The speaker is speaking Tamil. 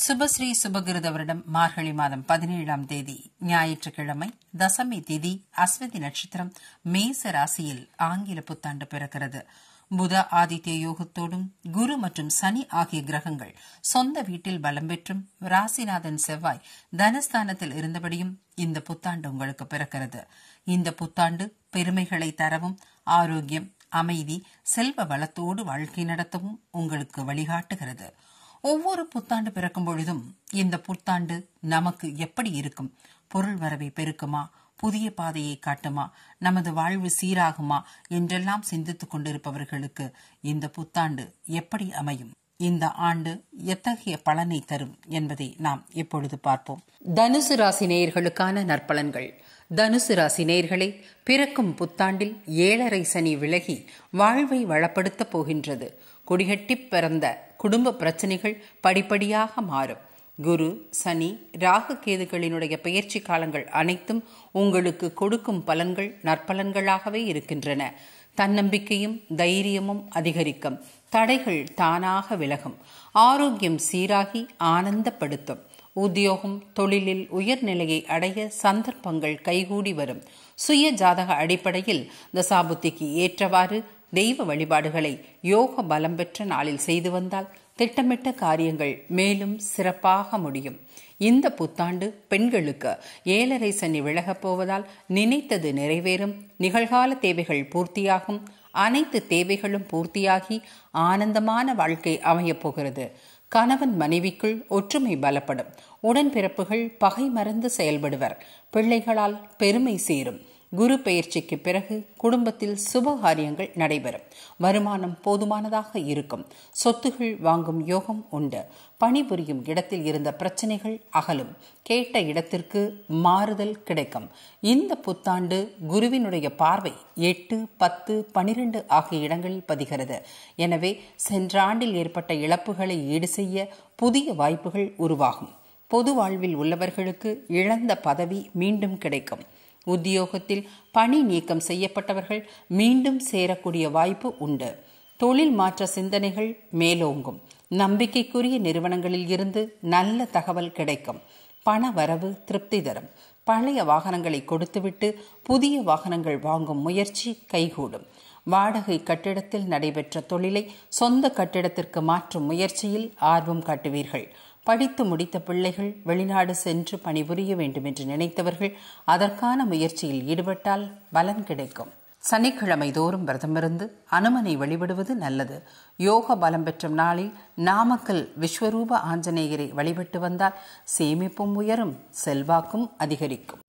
சுபஸ்ரீ சுபகிருத வருடம் மார்கழி மாதம் பதினேழாம் தேதி ஞாயிற்றுக்கிழமை தசமி திதி அஸ்வதி நட்சத்திரம் மேச ராசியில் ஆங்கில புத்தாண்டு பிறக்கிறது புத ஆதித்ய யோகத்தோடும் குரு மற்றும் சனி ஆகிய கிரகங்கள் சொந்த வீட்டில் பலம் பெற்றும் ராசிநாதன் செவ்வாய் தனஸ்தானத்தில் இருந்தபடியும் இந்த புத்தாண்டு உங்களுக்கு பிறக்கிறது இந்த புத்தாண்டு பெருமைகளை தரவும் ஆரோக்கியம் அமைதி செல்வ வளத்தோடு வாழ்க்கை நடத்தவும் உங்களுக்கு வழிகாட்டுகிறது ஒவ்வொரு புத்தாண்டு பிறக்கும் பொழுதும் இந்த புத்தாண்டு நமக்கு எப்படி இருக்கும் பொருள் வரவை பெருக்குமா புதிய பாதையை காட்டுமா நமது வாழ்வு சீராகுமா என்றெல்லாம் சிந்தித்துக் கொண்டிருப்பவர்களுக்கு இந்த புத்தாண்டு எப்படி அமையும் இந்த ஆண்டு எத்தகைய பலனை தரும் என்பதை நாம் இப்பொழுது பார்ப்போம் தனுசு ராசி நேயர்களுக்கான நற்பலன்கள் தனுசு ராசி நேயர்களே பிறக்கும் புத்தாண்டில் ஏழரை சனி விலகி வாழ்வை வளப்படுத்தப் போகின்றது குடிகட்டி பிறந்த குடும்ப பிரச்சனைகள் படிப்படியாக மாறும் குரு சனி ராகு கேதுகளினுடைய பயிற்சி காலங்கள் அனைத்தும் உங்களுக்கு கொடுக்கும் பலன்கள் நற்பலன்களாகவே இருக்கின்றன தன்னம்பிக்கையும் தைரியமும் அதிகரிக்கும் தடைகள் தானாக விலகும் ஆரோக்கியம் சீராகி ஆனந்தப்படுத்தும் உத்தியோகம் தொழிலில் உயர்நிலையை அடைய சந்தர்ப்பங்கள் கைகூடி வரும் சுய ஜாதக அடிப்படையில் தசாபுத்திக்கு ஏற்றவாறு தெய்வ வழிபாடுகளை யோக பலம் பெற்ற நாளில் செய்து வந்தால் திட்டமிட்ட காரியங்கள் மேலும் சிறப்பாக முடியும் இந்த புத்தாண்டு பெண்களுக்கு ஏழரை சனி விலகப் போவதால் நினைத்தது நிறைவேறும் நிகழ்கால தேவைகள் பூர்த்தியாகும் அனைத்து தேவைகளும் பூர்த்தியாகி ஆனந்தமான வாழ்க்கை அமையப் போகிறது கணவன் மனைவிக்குள் ஒற்றுமை பலப்படும் உடன்பிறப்புகள் பகை மறந்து செயல்படுவர் பிள்ளைகளால் பெருமை சேரும் குரு பெயர்ச்சிக்கு பிறகு குடும்பத்தில் சுபகாரியங்கள் நடைபெறும் வருமானம் போதுமானதாக இருக்கும் சொத்துகள் வாங்கும் யோகம் உண்டு பணிபுரியும் இடத்தில் இருந்த பிரச்சனைகள் அகலும் கேட்ட இடத்திற்கு மாறுதல் கிடைக்கும் இந்த புத்தாண்டு குருவினுடைய பார்வை எட்டு பத்து பனிரெண்டு ஆகிய இடங்களில் பதிகிறது எனவே சென்ற ஆண்டில் ஏற்பட்ட இழப்புகளை ஈடு செய்ய புதிய வாய்ப்புகள் உருவாகும் பொது வாழ்வில் உள்ளவர்களுக்கு இழந்த பதவி மீண்டும் கிடைக்கும் உத்தியோகத்தில் பணி நீக்கம் செய்யப்பட்டவர்கள் மீண்டும் சேரக்கூடிய வாய்ப்பு உண்டு தொழில் மாற்ற சிந்தனைகள் மேலோங்கும் நம்பிக்கைக்குரிய நிறுவனங்களில் இருந்து நல்ல தகவல் கிடைக்கும் பண வரவு திருப்தி தரும் பழைய வாகனங்களை கொடுத்துவிட்டு புதிய வாகனங்கள் வாங்கும் முயற்சி கைகூடும் வாடகை கட்டிடத்தில் நடைபெற்ற தொழிலை சொந்த கட்டிடத்திற்கு மாற்றும் முயற்சியில் ஆர்வம் காட்டுவீர்கள் படித்து முடித்த பிள்ளைகள் வெளிநாடு சென்று பணிபுரிய வேண்டும் என்று நினைத்தவர்கள் அதற்கான முயற்சியில் ஈடுபட்டால் பலன் கிடைக்கும் சனிக்கிழமை தோறும் விரதமிருந்து அனுமனை வழிபடுவது நல்லது யோக பலம் பெற்ற நாளில் நாமக்கல் விஸ்வரூப ஆஞ்சநேயரை வழிபட்டு வந்தால் சேமிப்பும் உயரும் செல்வாக்கும் அதிகரிக்கும்